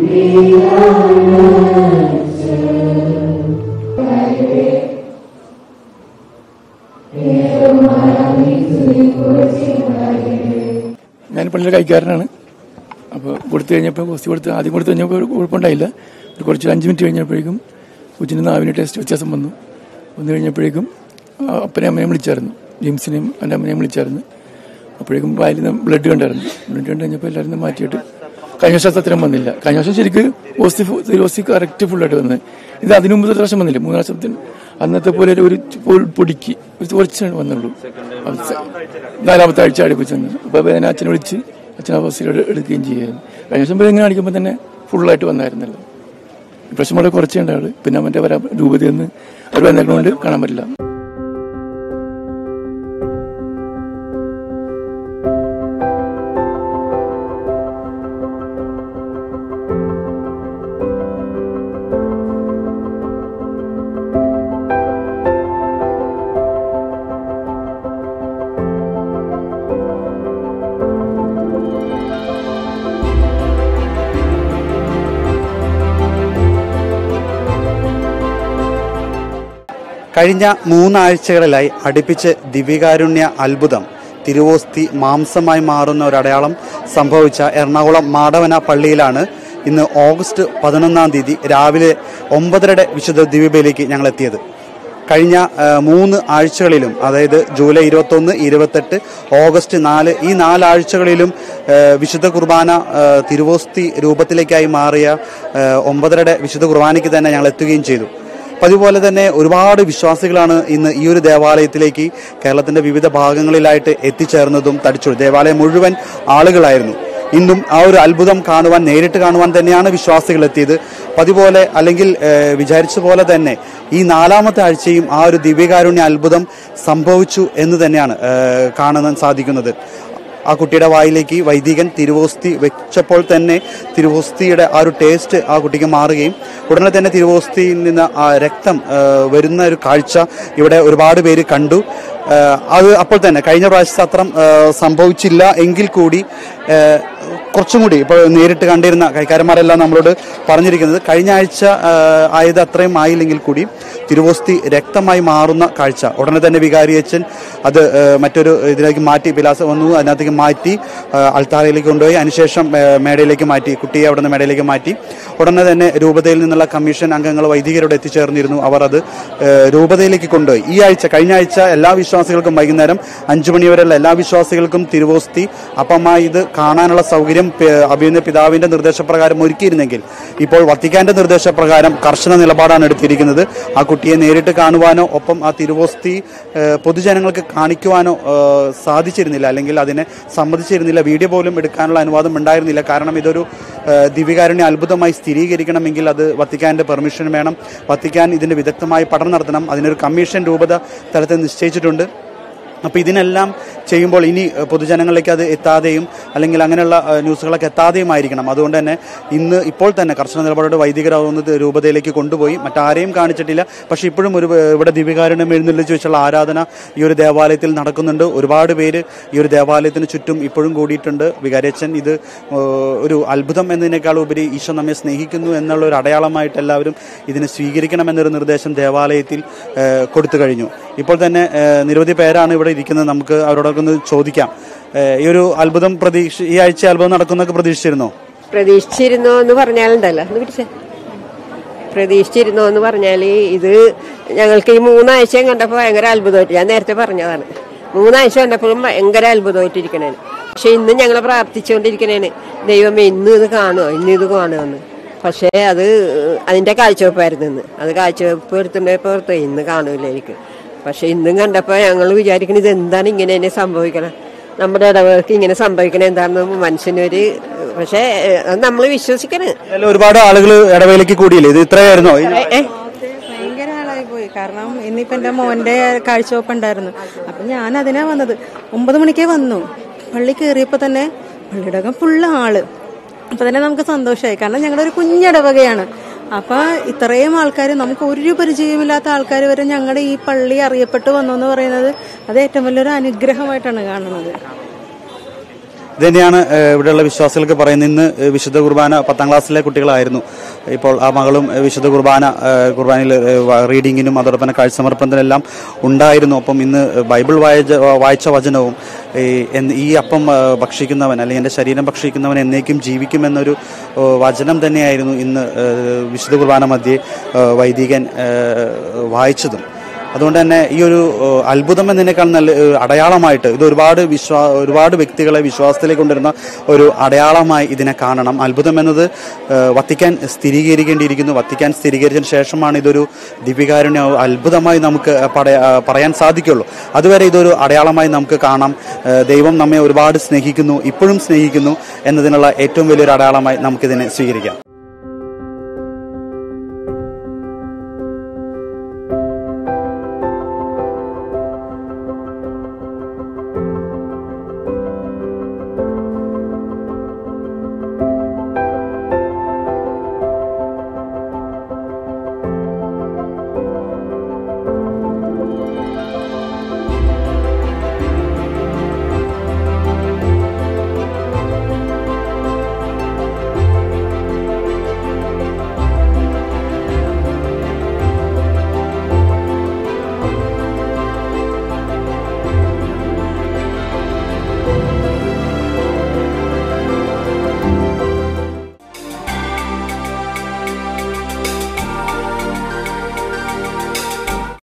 ഞാൻ പള്ളിയിലെ കൈക്കാരനാണ് അപ്പോൾ കൊടുത്തു കഴിഞ്ഞപ്പോൾ കുസ്തി കൊടുത്ത് ആദ്യം കൊടുത്തു കഴിഞ്ഞപ്പോൾ ഒരു കുഴപ്പമുണ്ടായില്ല ഒരു കുറച്ച് അഞ്ച് മിനിറ്റ് കഴിഞ്ഞപ്പോഴേക്കും കൊച്ചിൻ്റെ നാവിന് ടേസ്റ്റ് വ്യത്യാസം വന്നു വന്നു കഴിഞ്ഞപ്പോഴേക്കും ആ അപ്പനെ അമ്മയും വിളിച്ചായിരുന്നു ജെയിംസിനെയും എൻ്റെ അമ്മനെയും വിളിച്ചായിരുന്നു അപ്പോഴേക്കും വായിൽ നിന്ന് ബ്ലഡ് കണ്ടായിരുന്നു ബ്ലഡ് കണ്ട് കഴിഞ്ഞപ്പോൾ എല്ലാവരും ഒന്ന് മാറ്റിയിട്ട് കഴിഞ്ഞ വർഷം അത്രയും വന്നില്ല കഴിഞ്ഞ വർഷം ശരിക്ക് ഓസ്തി ഓസ്തി കറക്റ്റ് ഫുള്ളായിട്ട് വന്നത് ഇത് അതിനു മുമ്പ് ഒരു പ്രാവശ്യം വന്നില്ല മൂന്ന് പ്രാവശ്യത്തിന് അന്നത്തെ പോലെ ഒരു പൊ- പൊടിക്ക് ഒരു കുറച്ചാണ് വന്നുള്ളൂ അത് സ- നാലാമത്തെ ആഴ്ച അടുപ്പിച്ച് വന്നു അപ്പോൾ വേദന അച്ഛനെ വിളിച്ച് അച്ഛൻ അവസ്ഥയിൽ എടുക്കുകയും ചെയ്യായിരുന്നു കഴിഞ്ഞ വർഷം ഇങ്ങനെ കാണിക്കുമ്പോൾ തന്നെ ഫുള്ളായിട്ട് വന്നായിരുന്നല്ലോ ഇപ്രാവശ്യം വളരെ കുറച്ചേ ഉണ്ടാവുള്ളൂ പിന്നെ മറ്റേ വരാൻ രൂപതയിൽ നിന്ന് അവർ വന്നേക്കുന്നതുകൊണ്ട് കാണാൻ പറ്റില്ല കഴിഞ്ഞ മൂന്നാഴ്ചകളിലായി അടുപ്പിച്ച് ദിവ്യകാരുണ്യ അത്ഭുതം തിരുവോസ്തി മാംസമായി മാറുന്ന ഒരു അടയാളം സംഭവിച്ച എറണാകുളം മാടവന പള്ളിയിലാണ് ഇന്ന് ഓഗസ്റ്റ് പതിനൊന്നാം തീയതി രാവിലെ ഒമ്പതരയുടെ വിശുദ്ധ ദിവ്യബലിക്ക് ഞങ്ങൾ എത്തിയത് കഴിഞ്ഞ ആ, മൂന്ന് ആഴ്ചകളിലും അതായത് ജൂലൈ ഇരുപത്തൊന്ന് ഇരുപത്തെട്ട് ഓഗസ്റ്റ് നാല് ഈ നാലാഴ്ചകളിലും ആ, വിശുദ്ധ കുർബാന ആ, തിരുവോസ്തി രൂപത്തിലേക്കായി മാറിയ ആ, ഒമ്പതരയുടെ വിശുദ്ധ കുർബാനയ്ക്ക് തന്നെ ഞങ്ങൾ എത്തുകയും ചെയ്തു അപ്പം അതുപോലെ തന്നെ ഒരുപാട് വിശ്വാസികളാണ് ഇന്ന് ഈ ഒരു ദേവാലയത്തിലേക്ക് കേരളത്തിന്റെ വിവിധ ഭാഗങ്ങളിലായിട്ട് എത്തിച്ചേർന്നതും തടിച്ചു ദേവാലയം മുഴുവൻ ആളുകളായിരുന്നു ഇന്നും ആ ഒരു അത്ഭുതം കാണുവാൻ നേരിട്ട് കാണുവാൻ തന്നെയാണ് വിശ്വാസികൾ എത്തിയത് പതിപോലെ അല്ലെങ്കിൽ ഏഹ്, വിചാരിച്ച പോലെ തന്നെ ഈ നാലാമത്തെ ആഴ്ചയും ആ ഒരു ദിവ്യകാരുണ്യ അത്ഭുതം സംഭവിച്ചു എന്ന് തന്നെയാണ് ഏഹ്, കാണാൻ സാധിക്കുന്നത് ആ കുട്ടിയുടെ വായിലേക്ക് വൈദികൻ തിരുവോസ്തി വെച്ചപ്പോൾ തന്നെ തിരുവോസ്തിയുടെ ആ ഒരു ടേസ്റ്റ് ആ കുട്ടിക്ക് മാറുകയും ഉടനെ തന്നെ തിരുവോസ്തിയിൽ നിന്ന് ആ രക്തം ആ, വരുന്ന ഒരു കാഴ്ച ഇവിടെ ഒരുപാട് പേര് കണ്ടു ആ, അത് അപ്പോൾ തന്നെ കഴിഞ്ഞ പ്രാവശ്യത്തെ അത്രം ആ, സംഭവിച്ചില്ല എങ്കിൽ കൂടി ആ, കുറച്ചും കൂടി ഇപ്പോൾ നേരിട്ട് കണ്ടിരുന്ന കൈക്കാരന്മാരെല്ലാം നമ്മളോട് പറഞ്ഞിരിക്കുന്നത് കഴിഞ്ഞ ആഴ്ച ആ, ആയത് അത്രയും ആയില്ലെങ്കിൽ കൂടി തിരുവോസ്തി രക്തമായി മാറുന്ന കാഴ്ച ഉടനെ തന്നെ വികാരിയച്ഛൻ അത് ആ, മറ്റൊരു ഇതിലേക്ക് മാറ്റി പിലാസ വന്നു അതിനകത്തേക്ക് മാറ്റി ആ, അൾത്താരയിലേക്ക് കൊണ്ടുപോയി അതിനുശേഷം ആ, മേടയിലേക്ക് മാറ്റി കുട്ടിയെ അവിടെ നിന്ന് മേടയിലേക്ക് മാറ്റി ഉടനെ തന്നെ രൂപതയിൽ നിന്നുള്ള കമ്മീഷൻ അംഗങ്ങൾ വൈദികരോട് എത്തിച്ചേർന്നിരുന്നു അവർ അത് ആ, രൂപതയിലേക്ക് കൊണ്ടുപോയി ഈ ആഴ്ച കഴിഞ്ഞ ആഴ്ച എല്ലാ വിശ്വാസികൾക്കും വൈകുന്നേരം അഞ്ചു മണിവരെയുള്ള എല്ലാ വിശ്വാസികൾക്കും തിരുവോസ്തി അപ്പമായി ഇത് കാണാനുള്ള സൗകര്യം പി- അഭിനന്ദ പിതാവിന്റെ നിർദ്ദേശപ്രകാരം ഒരുക്കിയിരുന്നെങ്കിൽ ഇപ്പോൾ വത്തിക്കാന്റെ നിർദ്ദേശപ്രകാരം കർശന നിലപാടാണ് എടുത്തിരിക്കുന്നത് ആ കുട്ടിയെ നേരിട്ട് കാണുവാനോ ഒപ്പം ആ തിരുവോസ്തി ഏഹ്, പൊതുജനങ്ങൾക്ക് കാണിക്കുവാനോ ഏഹ്, സാധിച്ചിരുന്നില്ല അല്ലെങ്കിൽ അതിനെ സമ്മതിച്ചിരുന്നില്ല വീഡിയോ പോലും എടുക്കാനുള്ള അനുവാദം ഉണ്ടായിരുന്നില്ല കാരണം ഇതൊരു ഏഹ്, ദിവ്യകാരുണ്യ അത്ഭുതമായി സ്ഥിരീകരിക്കണമെങ്കിൽ അത് വത്തിക്കാന്റെ പെർമിഷൻ വേണം വത്തിക്കാൻ ഇതിന്റെ വിദഗ്ധമായ പഠനം നടത്തണം അതിനൊരു കമ്മീഷൻ രൂപത തലത്തിൽ നിശ്ചയിച്ചിട്ടുണ്ട് അപ്പോൾ ഇതിനെല്ലാം ചെയ്യുമ്പോൾ ഇനി ഏഹ്, പൊതുജനങ്ങളിലേക്ക് അത് എത്താതെയും അല്ലെങ്കിൽ അങ്ങനെയുള്ള ഏഹ്, ന്യൂസുകളൊക്കെ എത്താതെയും ആയിരിക്കണം അതുകൊണ്ട് തന്നെ ഇന്ന് ഇപ്പോൾ തന്നെ കർശന നിലപാടോട് വൈദികരാവുന്നത് രൂപതയിലേക്ക് കൊണ്ടുപോയി മറ്റാരെയും കാണിച്ചിട്ടില്ല പക്ഷേ ഇപ്പോഴും ഒരു ഏഹ്, ഇവിടെ ദിവ്യകാരുണ്യം എഴുന്നള്ളിച്ച് വെച്ചുള്ള ആരാധന ഈ ഒരു ദേവാലയത്തിൽ നടക്കുന്നുണ്ട് ഒരുപാട് പേര് ഈ ഒരു ദേവാലയത്തിന് ചുറ്റും ഇപ്പോഴും കൂടിയിട്ടുണ്ട് വികാരച്ചൻ ഇത് ഏഹ്, ഒരു അത്ഭുതം എന്നതിനേക്കാൾ ഉപരി ഈശോ നമ്മെ സ്നേഹിക്കുന്നു എന്നുള്ള ഒരു അടയാളമായിട്ട് എല്ലാവരും ഇതിനെ സ്വീകരിക്കണമെന്നൊരു നിർദ്ദേശം ദേവാലയത്തിൽ ഏഹ്, കൊടുത്തു കഴിഞ്ഞു ഇപ്പോൾ തന്നെ ഏഹ്, നിരവധി പേരാണ് ഇവിടെ ഇരിക്കുന്നത് നമുക്ക് അവരോടൊക്കെ ഒന്ന് ചോദിക്കാം ഏഹ്, ഈ ഒരു അത്ഭുതം പ്രതീക്ഷ ഈ ആഴ്ച അത്ഭുതം നടക്കുന്നൊക്കെ പ്രതീക്ഷിച്ചിരുന്നോ പ്രതീക്ഷിച്ചിരുന്നോ എന്ന് പറഞ്ഞാലുണ്ടല്ലോ ഒന്ന് പിടിച്ചേ പ്രതീക്ഷിച്ചിരുന്നോ എന്ന് പറഞ്ഞാല് ഇത് ഞങ്ങൾക്ക് ഈ മൂന്നാഴ്ചയും കണ്ടപ്പോൾ ഭയങ്കര അത്ഭുതമായിട്ട് ഞാൻ നേരത്തെ പറഞ്ഞതാണ് മൂന്നാഴ്ച കണ്ടപ്പോഴും ഭയങ്കര അത്ഭുതമായിട്ടിരിക്കണേന് പക്ഷെ ഇന്ന് ഞങ്ങൾ പ്രാർത്ഥിച്ചുകൊണ്ടിരിക്കണേന് ദൈവമേ ഇന്ന് ഇത് കാണുമോ ഇന്ന് ഇത് കാണുമെന്ന് പക്ഷേ അത് അതിന്റെ കാഴ്ചവെപ്പായിരുന്നു ഇന്ന് അത് കാഴ്ചവെപ്പ് എടുത്തിട്ടുണ്ടപ്പോൾ ഓർത്ത് ഇന്ന് കാണൂലായിരിക്കും പക്ഷെ ഇന്നും കണ്ടപ്പോൾ ഞങ്ങൾ വിചാരിക്കണത് ഇത് എന്താണ് ഇങ്ങനെ തന്നെ സംഭവിക്കണം നമ്മുടെ ഇടവേൾക്ക് ഇങ്ങനെ സംഭവിക്കണത് എന്താണെന്ന് മനുഷ്യനൊരു പക്ഷേ അത് നമ്മൾ വിശ്വസിക്കണേ അതിൽ ഒരുപാട് ആളുകൾ ഇടവേളയ്ക്ക് കൂടിയില്ലേ ഇത് ഇത്രയായിരുന്നോ ഏ, ഏ, ഭയങ്കര ആളായി പോയി കാരണം ഇന്നിപ്പോ എന്റെ മോന്റെ കാഴ്ചവെപ്പ് ഉണ്ടായിരുന്നു അപ്പൊ ഞാൻ അതിനാ വന്നത് ഒമ്പത് മണിക്കേ വന്നു പള്ളി കയറിയപ്പോ തന്നെ പള്ളിയുടെ അകം ഫുള്ള് ആള് അപ്പൊ തന്നെ നമുക്ക് സന്തോഷമായി കാരണം ഞങ്ങളുടെ ഒരു കുഞ്ഞിടവകയാണ് അപ്പൊ ഇത്രയും ആൾക്കാർ നമുക്ക് ഒരു പരിചയമില്ലാത്ത ആൾക്കാർ വരെ ഞങ്ങളുടെ ഈ പള്ളി അറിയപ്പെട്ടു വന്നു എന്ന് പറയുന്നത് അത് ഏറ്റവും വലിയൊരു അനുഗ്രഹമായിട്ടാണ് കാണുന്നത് ഇതുതന്നെയാണ് ഏഹ്, ഇവിടെയുള്ള വിശ്വാസികൾക്ക് പറയുന്നത് ഇന്ന് ഏഹ്, വിശുദ്ധ കുർബാന പത്താം ക്ലാസ്സിലെ കുട്ടികളായിരുന്നു ഇപ്പോൾ ആ മകളും ഏഹ്, വിശുദ്ധ കുർബാന ഏഹ്, കുർബാനയിൽ ഏഹ്, വ- റീഡിങ്ങിനും അതോടൊപ്പം തന്നെ കാഴ്ചസമർപ്പണത്തിനെല്ലാം ഉണ്ടായിരുന്നു അപ്പം ഇന്ന് ബൈബിൾ വായിച്ച വായിച്ച വചനവും ഈ എന്ന് ഈ അപ്പം ഏഹ്, ഭക്ഷിക്കുന്നവൻ അല്ലെങ്കിൽ എൻ്റെ ശരീരം ഭക്ഷിക്കുന്നവൻ എന്നേക്കും ജീവിക്കുമെന്നൊരു ഏഹ്, വചനം തന്നെയായിരുന്നു ഇന്ന് ഏഹ്, വിശുദ്ധ കുർബാന മധ്യേ ഏഹ്, വൈദികൻ ഏഹ്, വായിച്ചതും അതുകൊണ്ട് തന്നെ ഈ ഒരു ഏഹ്, അത്ഭുതം എന്നതിനേക്കാൾ നല്ല ഏഹ്, അടയാളമായിട്ട് ഇത് ഒരുപാട് വിശ്വാ ഒരുപാട് വ്യക്തികളെ വിശ്വാസത്തിലേക്ക് കൊണ്ടുവരുന്ന ഒരു അടയാളമായി ഇതിനെ കാണണം അത്ഭുതം എന്നത് ഏഹ്, വത്തിക്കാൻ സ്ഥിരീകരിക്കേണ്ടിയിരിക്കുന്നു വത്തിക്കാൻ സ്ഥിരീകരിച്ചതിന് ശേഷമാണ് ഇതൊരു ദിവികാരുണ്യ അത്ഭുതമായി നമുക്ക് പടയ- ഏഹ്, പറയാൻ സാധിക്കുള്ളൂ അതുവരെ ഇതൊരു അടയാളമായി നമുക്ക് കാണാം ഏഹ്, ദൈവം നമ്മെ ഒരുപാട് സ്നേഹിക്കുന്നു ഇപ്പോഴും സ്നേഹിക്കുന്നു എന്നതിനുള്ള ഏറ്റവും വലിയൊരു അടയാളമായി നമുക്കിതിനെ സ്വീകരിക്കാം